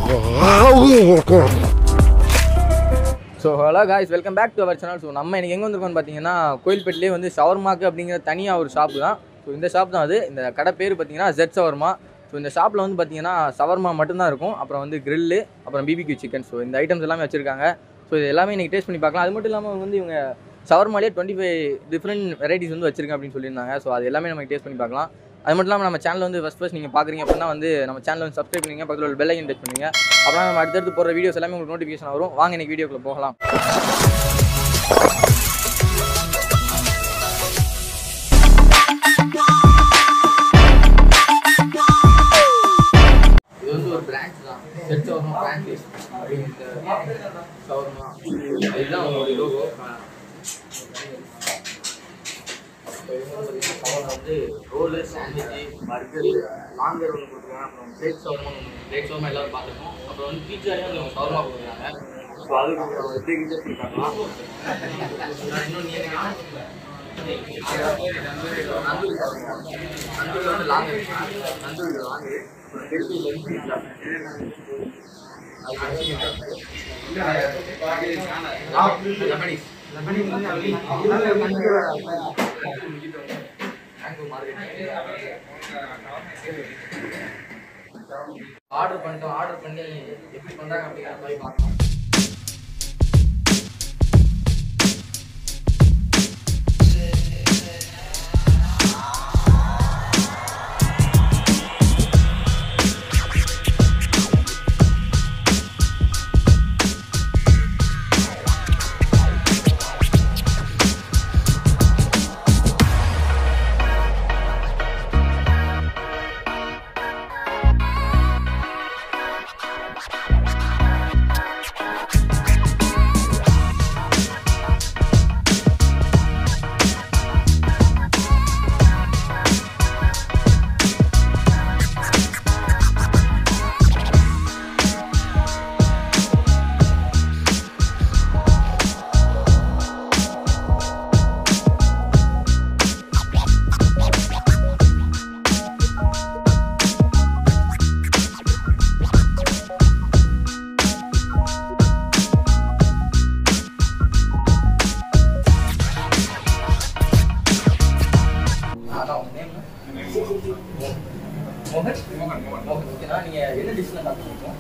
So hello guys welcome back to our channel so நம்ம எனக்கு எங்கே வந்திருக்கோம்னு பார்த்தீங்கன்னா கோயில்பேட்டிலே வந்து ஷவர்மாக்கு அப்படிங்கிற தனியாக ஒரு ஷாப்பு தான் ஸோ இந்த ஷாப் தான் அது இந்த கடை பேர் பார்த்தீங்கன்னா ஜெட் ஷவர்மா ஸோ இந்த ஷாப்பில் வந்து பார்த்தீங்கன்னா ஷவர்மா மட்டும்தான் இருக்கும் அப்புறம் வந்து கிரில்லு அப்புறம் பிபிக்யூ சிக்கன் ஸோ இந்த ஐட்டம்ஸ் எல்லாமே வச்சுருக்காங்க ஸோ இது எல்லாமே இன்றைக்கி டேஸ்ட் பண்ணி பார்க்கலாம் அது மட்டும் இல்லாமல் வந்து இவங்க ஷவர்மாலே டுவெண்ட்டி ஃபைவ் டிஃப்ரெண்ட் வெரைட்டிஸ் வந்து வச்சிருக்கேன் அப்படின்னு சொல்லியிருந்தாங்க ஸோ அது எல்லாமே நம்ம டேஸ்ட் பண்ணி பார்க்கலாம் அது மட்டும் இல்லாமல் நம்ம சேனல் வந்து ஃபஸ்ட் ஃபஸ்ட் நீங்கள் பார்க்குறீங்க அப்படின்னா வந்து நம்ம சேனல் வந்து சப்ஸ்கிரைப் பண்ணுங்க பக்கத்தில் ஒரு பெல் ஐக்கன் டச் பண்ணுங்க அப்புறம் நம்ம அடுத்தடுத்து போகிற வீடியோஸ் எல்லாமே உங்களுக்கு நோட்டிஃபிகேஷன் வரும் வாங்க இன்னைக்கு வீடியோக்குள்ள போகலாம் இது வந்து ஒரு பிரான்ச் தான் செட் ஷவர்மா பிரான்ச் அப்படிங்கிற ஷவர்மா இதுதான் உங்களுடைய லோகோ வந்து ரோலு சாண்ட்விச் பர்கர் லாங்கர் ஒன்று கொடுக்குறாங்க அப்புறம் பிளேட் ஷவர்மா பிளேட் ஷவர்மா எல்லாரும் பார்த்துருக்கோம் அப்புறம் வந்து பீச்சாலையும் வந்து அவங்க ஷவர்மா கொடுக்குறாங்க ஸோ அதுக்கு எப்படி கிட்ட பார்க்கலாம் இன்னொன்று என்னன்னா நந்தூரி ஷவர்மா நந்தூரி வந்து லாங் நந்தூரி லாங்கு ஆர்டர் பண்ணிட்டோம் ஆர்டர் பண்ணி எப்படி பண்றாங்க அப்படிங்கிற மாதிரி பார்க்கலாம் அதான் உங்க name என்ன? மோகன் மோகன் ஓகேண்ணா நீங்க என்ன டிஷ்ல சாப்பிட்டுருக்கோம்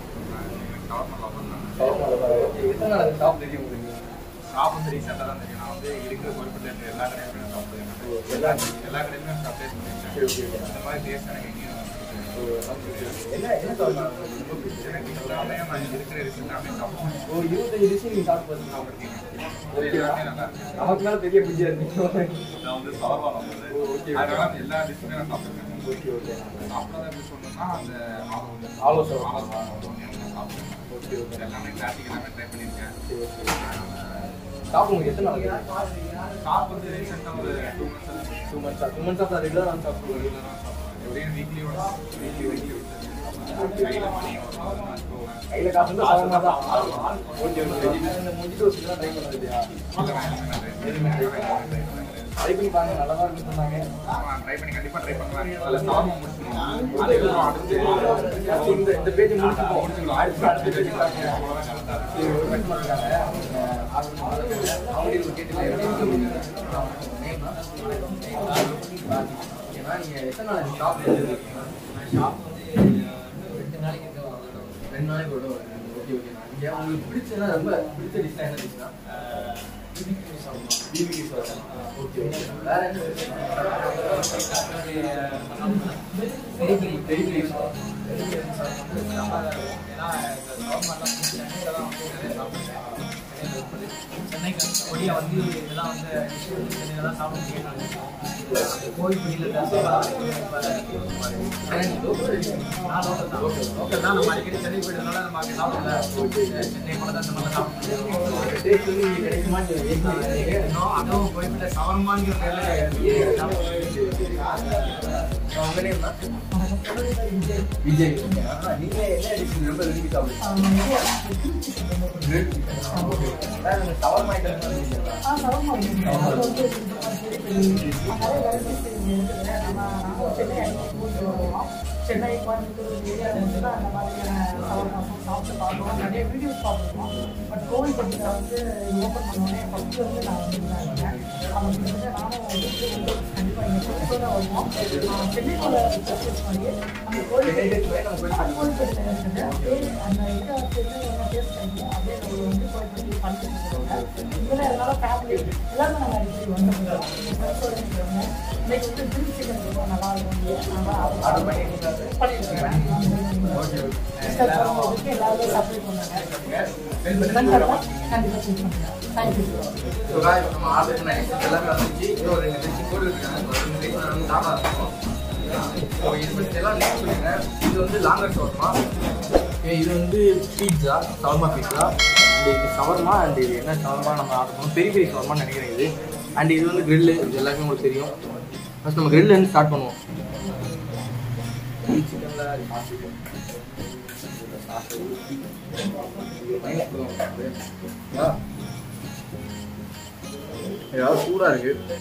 எத்தனை நாள் ஷாப் தெரியும் உங்களுக்கு ஷாப் வந்து ரீசெண்டாக தான் தெரியும் நான் வந்து இருக்கிற குறிப்பிட்ட எல்லா கடையுமே நான் சாப்பிடுவேன் எல்லா எல்லா கடையுமே நான் சப்ளை பண்ணியிருக்கேன் இந்த மாதிரி டேஸ்ட் எனக்கு எங்கேயும் என்ன என்ன சொல்லலாம் எனக்கு எல்லாமே நான் இருக்கிற ரிசல்ட் எல்லாமே சாப்பிடுவேன் ஒரு இருபத்தஞ்சு டிஷ் நீங்க சாப்பிட்டு பார்த்தீங்கன்னா சாப்பிட்ருக்கீங்க ஓகே எல்லாமே நல்லா இருக்கு நமக்கு மேல பெரிய பிடிச்சா இருந்தீங்க நான் வந்து சவர்மா வந்து அதனால எல்லா டிஷ்ஷுமே நான் சாப்பிட்டுருக்கேன் ஓகே ஓகே சாப்பிடாத எப்படி சொல்லணும்னா அந்த ஆலோ சவர்மா. சாப்பிடுவேன் ஓகே ஓகே எல்லாமே கிளாசிக் எல்லாமே ட்ரை பண்ணியிருக்கேன் சரி ஓகே ஷாப் உங்களுக்கு எத்தனை நாளைக்கு ஷாப் வந்து ரீசெண்டாக ஒரு டூ மந்த்ஸ் டூ மந்த்ஸா டூ மந்த்ஸ் தான் ரெகுலராக வந்து சாப்பிடுவோம் எப்படியும் வீக்லி வீக்லி வீக்லி கையில் மணி ஒரு போவேன் கையில் காசு வந்து சவர்மா தான் ஓகே ஓகே இந்த முடிச்சு ஒரு சில ட்ரை பண்ணது இல்லையா ட்ரை பண்ணி பாருங்க நல்லா தான் இருக்குன்னு சொன்னாங்க ட்ரை பண்ணி கண்டிப்பா ட்ரை பண்ணலாம் அதுல சாமி முடிச்சிடணும் அதுக்கப்புறம் அடுத்து இந்த இந்த பேஜ் முடிச்சுப்போம் அடுத்து அடுத்த பேஜ் பார்க்கலாம் சரி ஒரு மினிட் இருக்காங்க அவங்களுக்கு கேட்டு ஏன்னா நீங்க எத்தனை நாள் ஷாப் ஷாப் வந்து ரெண்டு நாளைக்கு ரெண்டு நாளைக்கு ஒரு ஓகே ஓகே இங்கே உங்களுக்கு பிடிச்சதுன்னா ரொம்ப பிடிச்ச டிஷ்னா என்ன டிஷ்னா பிபிக்கு சாதம் ஓகே ஓகே வேற என்ன பெரிய பெரிய பெரிய சென்னைக்கு கொடியை வந்து இதெல்லாம் வந்து இதெல்லாம் சாப்பிட கேட்டாங்க கோயில்படியில் நான் லோக்கல் தான் லோக்கல் தான் நம்ம அடிக்கடி சென்னை போயிட்டதுனால நம்ம அங்கே சாப்பிடல சென்னை போல தான் நம்ம சாப்பிடுவோம் டேஸ்ட் வந்து இங்கே கிடைக்குமான்னு வெயிட் பண்ணுறீங்க இன்னும் அதுவும் கோயில்பேட்டை சவர்மாங்கிற பேரில் உங்க நேம் தான் விஜய் ஆ, நீங்க என்ன டிஷ் ரொம்ப விரும்பி சாப்பிடுவீங்க Grilled chicken. Okay. வேற இந்த shawarma item எல்லாம் இருக்கீங்களா? சென்னை கோயம்புத்தூர் ஏரியா இருந்துச்சுன்னா அந்த மாதிரியான சவர்மாஸும் சாப்பிட்டு பார்க்கணும் நிறைய வீடியோஸ் பார்த்துருக்கோம் பட் கோவில்பட்டியில் வந்து ஓப்பன் பண்ணோடனே ஃபஸ்ட்டு வந்து நான் வந்து இதாக இருந்தேன் அவங்க கிட்டத்தட்ட நானும் வீட்டில் வந்து கண்டிப்பாக இங்கே புதுசாக தான் வருவோம் சென்னைக்குள்ள பர்ச்சேஸ் பண்ணி அந்த கோவில் கோவில்பட்டியில் இருக்குது அப்படியே அந்த இதை வந்து என்ன டேஸ்ட் கிடைக்கும் அப்படியே நம்ம வந்து கோவில்பட்டி பண்ணிட்டு இதில் எல்லாரும் ஃபேமிலி எல்லாருமே நாங்கள் அடிக்கடி வந்துருக்கோம் இன்னைக்கு வந்து கிரில் சிக்கன் ரொம்ப நல்லா இருக்கும் நல்லா ஆர்டர் பண்ணி பண்ணியிருக்கேன் எல்லாருமே சப்ளை பண்ணாங்க கண்டிப்பாக கண்டிப்பாக தேங்க்யூ ஸோ காய் நம்ம ஆர்டர் பண்ண ஐட்டம்ஸ் எல்லாமே வந்துச்சு இன்னும் ஒரு ரெண்டு டிஷ் போட்டு இருக்காங்க ஒரு ரெண்டு டிஷ் வந்து சாப்பிட இருக்கும் ஸோ இது பற்றி எல்லாம் நேம் சொல்லுங்க இது வந்து லாங்கர் ஷவர்மா இது வந்து பீட்சா சவர்மா பீட்சா அண்ட் இது சவர்மா அண்ட் இது என்ன சவர்மா நம்ம ஆர்டர் பண்ணோம் பெரிய பெரிய சவர்மான்னு நினைக்கிறேன் இது அண்ட் இது வந்து கிரில்லு இது எல்லாமே உங்களுக்கு தெரியும் ஃபஸ்ட் நம்ம grill ல இருந்து ஸ்டார்ட் பண்ணுவோம் சிக்கனில் ஏதாவது சூடாக இருக்கு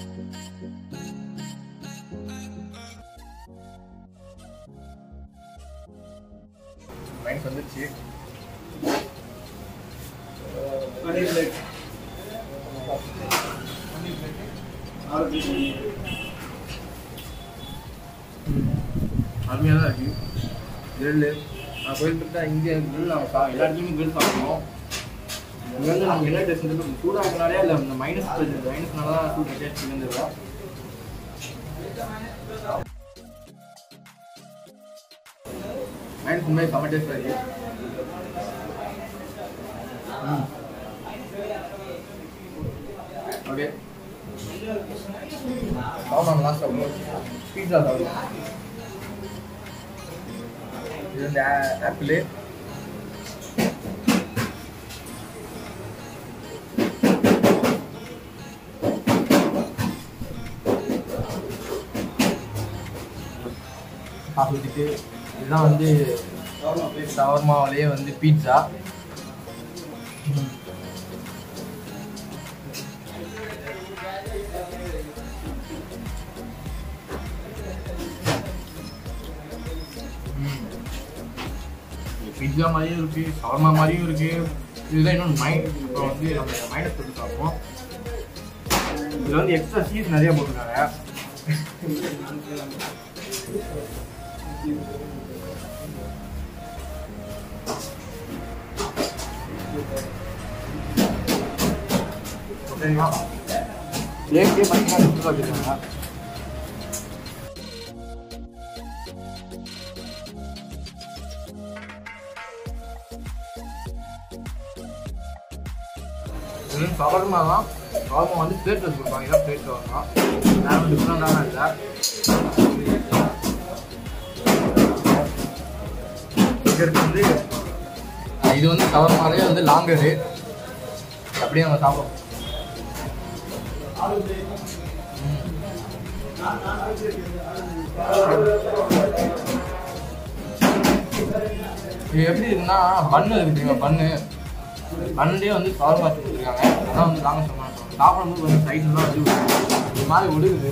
மைனஸ் வந்துருச்சு அருமையாக தான் இருக்கு கிரில்லு நான் கோயில்பட்டா இங்கே கிரில் நம்ம சா எல்லா இடத்துலையுமே கிரில் சாப்பிடுவோம் இங்கே வந்து நமக்கு என்ன டேஸ்ட் இருக்கு சூடாக இருக்கனாலே இல்லை இந்த மைனஸ் மைனஸ்னால தான் சூடு டேஸ்ட் இருந்துருக்கோம் மைனஸ் உண்மையாக செம்ம டேஸ்ட்டாக இருக்கு ஓகே சாப்பிடலாம் லாஸ்ட் சாப்பிடுவோம் பீட்சா சாப்பிடுவோம் இது வந்து ஆப்பிள் சாப்பிட்டுட்டு இதுதான் வந்து ஷவர்மாவிலேயே வந்து பீட்சா பீட்சா மாதிரியும் இருக்கு ஷவர்மா மாதிரியும் இருக்கு இதுதான் இன்னொன்று மைண்ட் இப்போ வந்து நம்ம மைனஸ் போட்டு சாப்பிடுவோம் இதில் வந்து எக்ஸ்ட்ரா சீஸ் நிறைய போட்டிருக்காங்க சரிங்களா பிளேட்லேயே பார்த்தீங்கன்னா சுற்றுலா வச்சுருக்காங்க இது சவர்மா தான் சவர்மா வந்து பிளேட் வச்சு கொடுப்பாங்க இதான் பிளேட் சவர்மா வேறு டிஃப்ரெண்டான இல்லை இங்க இருக்கு வந்து அஹ் இது வந்து சவர்மாலே வந்து லாங்கரு அப்படியே நம்ம சாப்பிடுவோம் இது எப்படி இருக்குன்னா பண்ணு இருக்கு தெரியுமா பண்ணு பண்ணே வந்து சவர்மா வச்சு கொடுத்துருக்காங்க அதான் வந்து லாங்க சொல்லுவாங்க சாப்பிடும்போது கொஞ்சம் சைடில் தான் வந்து ஒரு மாதிரி விடுகுது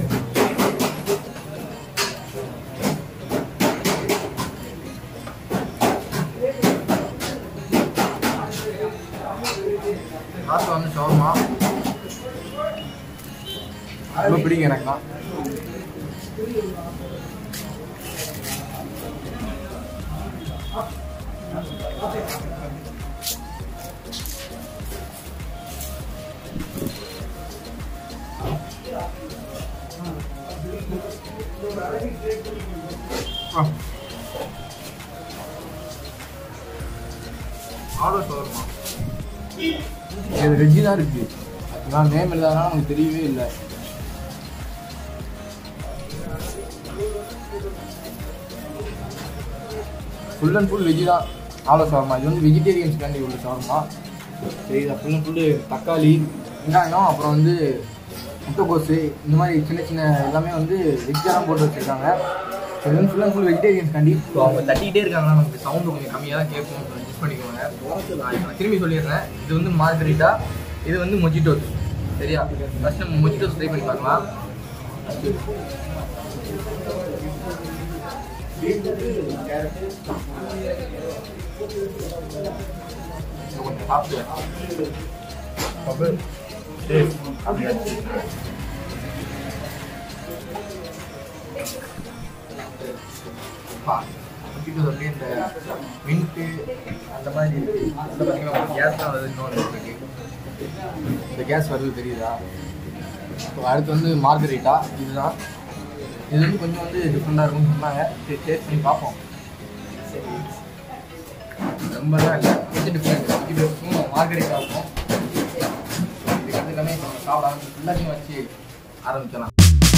லாஸ்ட் வந்து ஷவர்மா ரொம்ப பிடிக்கும் எனக்குலாம் ஆ. ஆலோ ஷவர்மா இது வெஜ்ஜி தான் இருக்கு நான் நேம் இல்லாதனால நமக்கு தெரியவே இல்லை ஃபுல் அண்ட் ஃபுல் வெஜ்ஜி தான் ஆலோ ஷவர்மா இது வந்து வெஜிடேரியன்ஸ்க்காண்டி உள்ள ஷவர்மா சரி இதை ஃபுல் அண்ட் ஃபுல்லு தக்காளி வெங்காயம் அப்புறம் வந்து முட்டைக்கோசு இந்த மாதிரி சின்ன சின்ன எல்லாமே வந்து வெஜ்ஜெல்லாம் போட்டு வச்சுருக்காங்க இது வந்து ஃபுல் அண்ட் ஃபுல் வெஜிடேரியன்ஸ்காண்டி ஸோ அவங்க தட்டிக்கிட்டே இருக்காங்க நமக்கு சவுண்டு கொஞ்சம் கம்மியாக தான் கேட்கும் யூஸ் பண்ணிக்கோங்க நான் இப்ப திரும்பி சொல்லிடுறேன் இது வந்து மார்கரிட்டா இது வந்து மொஜிட்டோஸ் சரியா ஃபர்ஸ்ட் நம்ம மொஜிட்டோஸ் ட்ரை பண்ணி பார்க்கலாம் பீட்ரூட்டு கேரட்டு கொஞ்சம் சாப்பிட்டு அப்போ சரி அப்படியா அப்பா, குட்டிக்கு சொல்லி இந்த மின்ட்டு அந்த மாதிரி இருக்கு அதில் பார்த்தீங்கன்னா கேஸ்லாம் வருது இன்னொன்று இருக்கு இந்த கேஸ் வருது தெரியுதா ஸோ அடுத்து வந்து மார்கரிட்டா இதுதான் இது வந்து கொஞ்சம் வந்து டிஃப்ரெண்டாக இருக்கும்னு சொன்னாங்க சரி டேஸ்ட் பண்ணி பார்ப்போம் ரொம்பலாம் இல்லை கொஞ்சம் டிஃப்ரெண்ட் இது மார்கரிட்டா இருக்கும் இதுக்கு வந்து எல்லாமே இப்போ சாப்பிட ஆரம்பிச்சு ஃபுல்லாத்தையும் வச்சு ஆரம்பிக்கலாம்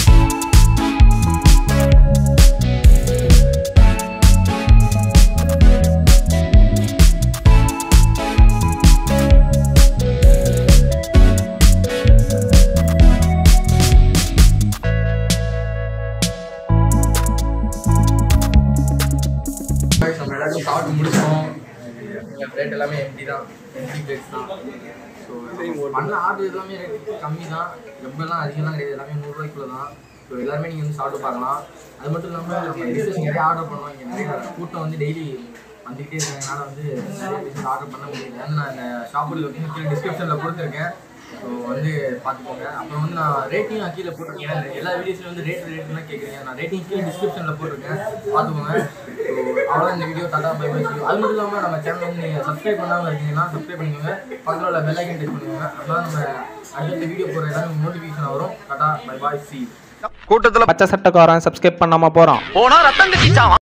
Guys, நம்ம எல்லாரும் சாப்பிட்டு முடிச்சோம் எங்கள் பிளேட் எல்லாமே எம்டி தான் எம்டி பிளேட்ஸ் தான் ஸோ பண்ண ஆர்டர் எல்லாமே ரேட் கம்மி தான் ரொம்பலாம் அதிகம்லாம் கிடையாது எல்லாமே நூறுரூவாய்க்குள்ள தான் ஸோ எல்லாருமே நீங்கள் வந்து சாப்பிட்டு பார்க்கலாம் அது மட்டும் இல்லாமல் நம்ம டிஷ்ஷஸ் நிறைய ஆர்டர் பண்ணோம் இங்கே நிறைய கூட்டம் வந்து டெய்லி வந்துக்கிட்டே இருக்கிறதுனால வந்து நிறைய டிஷ்ஷஸ் ஆர்டர் பண்ண முடியல வந்து நான் இந்த ஷாப்போட லொக்கேஷன் கீழே டிஸ்கிரிப்ஷனில் கொடுத்துருக்கேன் ஸோ வந்து பார்த்துக்கோங்க அப்புறம் வந்து நான் ரேட்டிங் நான் கீழே போட்டிருக்கேன் இந்த எல்லா வீடியோஸ்லையும் வந்து ரேட் ரேட்லாம் கேட்குறீங்க நான் ரேட்டிங் கீழே டிஸ்கிரிப்ஷனில் போட்டிருக்கேன் பார்த்துக்கோங்க ஸோ அவ்வளோ இந்த வீடியோ டாடா பை பை அது மட்டும் இல்லாமல் நம்ம சேனல் வந்து நீங்கள் சப்ஸ்கிரைப் பண்ணாமல் இருக்கீங்கன்னா சப்ஸ்கிரைப் பண்ணிக்கோங்க பக்கத்தில் உள்ள பெல் ஐக்கன் டச் பண்ணுங்க அப்பதான் நம்ம அடுத்த வீடியோ போகிற எல்லாமே நோட்டிஃபிகேஷன் வரும் டாடா பை பாய் சி கூட்டத்துல பச்சை சட்டக்காரன் சப்ஸ்கிரைப் பண்ணாம போறான் போனா ரத்தம் கட்டிச்சான்